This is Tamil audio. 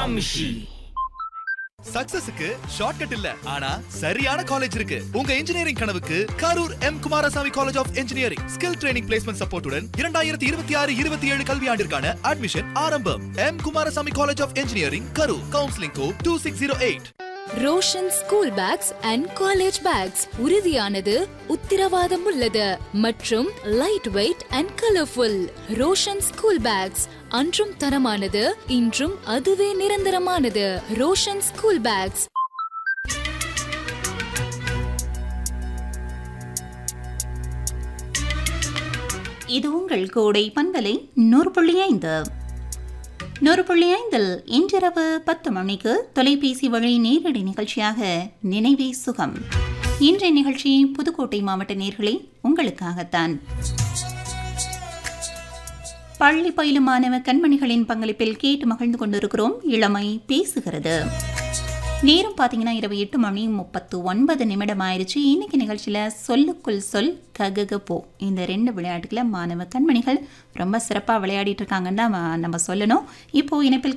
Gramsci. சக்சஸுக்கு ஷார்ட்கட் இல்ல ஆனா சரியான காலேஜ் இருக்கு உங்க இன்ஜினியரிங் கனவுக்கு Karur M Kumarasamy college of engineering skill training placement சப்போர்ட்டுடன் இரண்டாயிரத்தி இருபத்தி ஆறு இருபத்தி ஏழு கல்வியாண்டிற்கான அட்மிஷன் ஆரம்பம் M Kumarasamy college of engineering Karur counselling code two six zero eight Roshan school bags and college bags உறுதியானது உத்திரவாதம் உள்ளது மற்றும் light weight and colourful Roshan school bags அன்றும் தரமானது இன்றும் அதுவே நிரந்தரமானது ரோஷன் ஸ்கூல் பேக்ஸ் இது உங்கள் கோடை பண்பலை நூறு புள்ளி ஐந்து நூறு புள்ளி ஐந்தில் இன்றிரவு பத்து மணிக்கு தொலைபேசி வழி நேரடி நிகழ்ச்சியாக நினைவே சுகம் இன்றைய நிகழ்ச்சி புதுக்கோட்டை மாவட்ட நேர்களே உங்களுக்காகத்தான் பள்ளி பயிலும் மாணவ கண்மணிகளின் பங்களிப்பில் கேட்டு மகிழ்ந்து கொண்டிருக்கிறோம் இளமை பேசுகிறது நேரம் பார்த்தீங்கன்னா இரவு எட்டு மணி முப்பத்து ஒன்பது நிமிடம் ஆயிடுச்சு இன்னைக்கு நிகழ்ச்சியில் சொல்லுக்குள் சொல் ககக போ இந்த ரெண்டு விளையாட்டுகளை மாணவ கண்மணிகள் ரொம்ப சிறப்பாக விளையாடிட்டு இருக்காங்கன்னு தான் நம்ம சொல்லணும் இப்போ இணைப்பில்